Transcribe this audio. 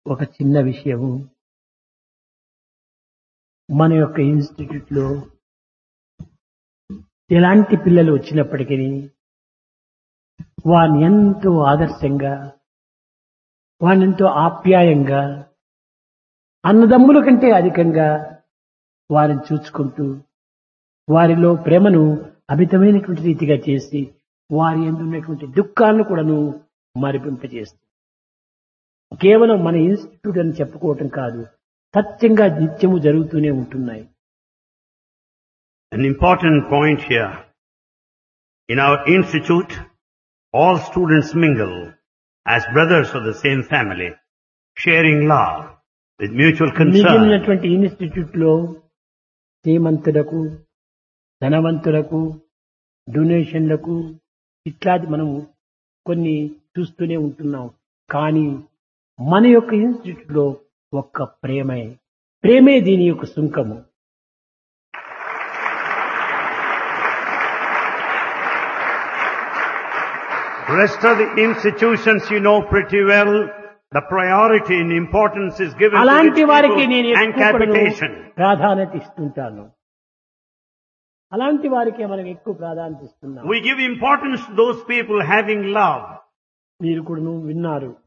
ఒక చిన్న విషయము మన యొక్క ఇన్స్టిట్యూట్ లో ఎలాంటి పిల్లలు వచ్చినప్పటికీ వారిని ఎంతో ఆదర్శంగా వారిని ఎంతో ఆప్యాయంగా అన్నదమ్ముల కంటే అధికంగా వారిని చూసుకుంటూ వారిలో ప్రేమను అమితమైనటువంటి రీతిగా చేసి వారి ఎందున్నటువంటి దుఃఖాలను కూడాను మరిపింపజేస్తుంది కేవలం మన ఇన్స్టిట్యూట్ అని చెప్పుకోవటం కాదు సత్యంగా నిత్యము జరుగుతూనే ఉంటున్నాయి An important point here. In our institute, all students mingle as brothers of the same family, sharing love with mutual concern. మిగిలినటువంటి ఇన్స్టిట్యూట్ లో శ్రీమంతులకు ధనవంతులకు డొనేషన్లకు ఇట్లాంటి మనం కొన్ని చూస్తూనే ఉంటున్నాం కానీ మన యొక్క ఇన్స్టిట్యూట్ లో ఒక్క ప్రేమే ప్రేమే దీని యొక్క సుంకము Rest of the institutions you know pretty well. The priority and importance is given to rich అలాంటి వారికి people నేను and ఎక్కువ కూడాను capitation. ప్రాధాన్యత ఇస్తుంటాను అలాంటి వారికి మనం ఎక్కువ ప్రాధాన్యత ఇస్తున్నాం We give importance to those people having love. మీరు కూడా విన్నారు